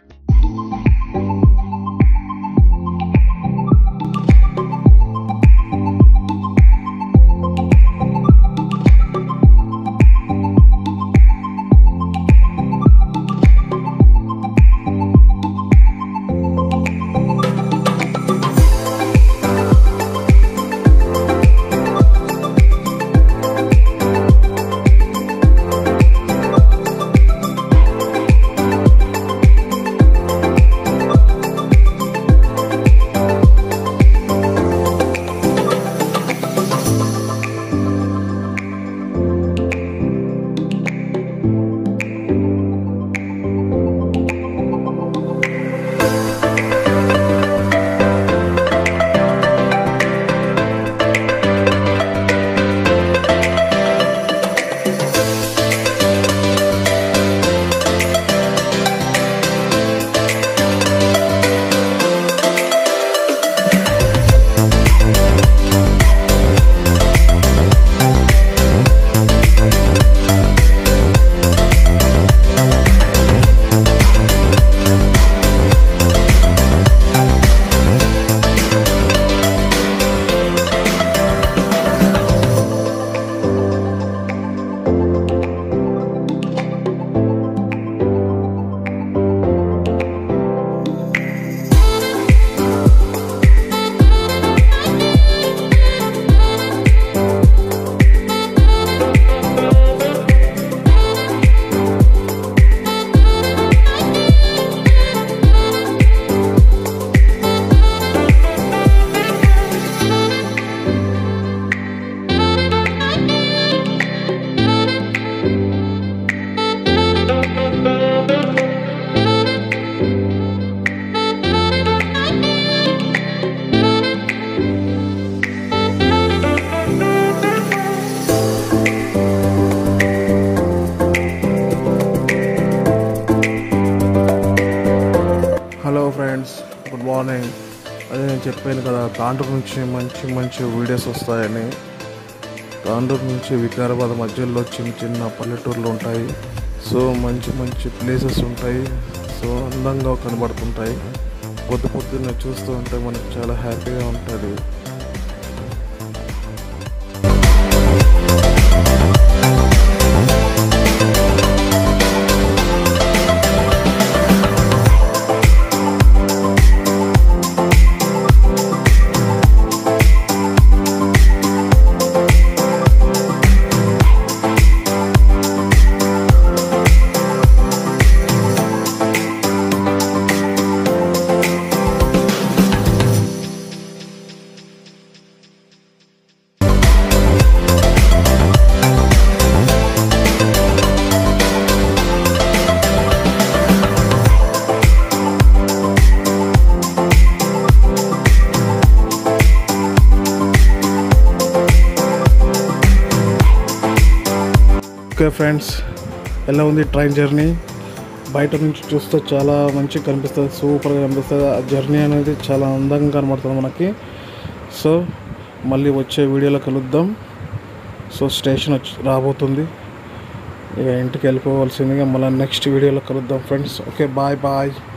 hello friends good morning అదే నేను చెప్పాను కదా తాండూరు నుంచి మంచి మంచి వీడియోస్ వస్తాయని తాండూరు నుంచి వికారాబాద్ మధ్యలో చిన్న చిన్న పల్లెటూర్లు ఉంటాయి సో మంచి మంచి ప్లేసెస్ ఉంటాయి సో అందంగా కనబడుతుంటాయి పొద్దు పొద్దున్న చూస్తూ ఉంటే మనకు చాలా హ్యాపీగా ఉంటుంది ఓకే ఫ్రెండ్స్ ఎలా ఉంది ట్రైన్ జర్నీ బయట నుంచి చూస్తే చాలా మంచిగా కనిపిస్తుంది సూపర్గా కనిపిస్తుంది ఆ జర్నీ అనేది చాలా అందంగా కనబడుతుంది మనకి సో మళ్ళీ వచ్చే వీడియోలో కలుద్దాం సో స్టేషన్ వచ్చి రాబోతుంది ఇక ఇంటికి వెళ్ళిపోవాల్సిందిగా మళ్ళీ నెక్స్ట్ వీడియోలో కలుద్దాం ఫ్రెండ్స్ ఓకే బాయ్ బాయ్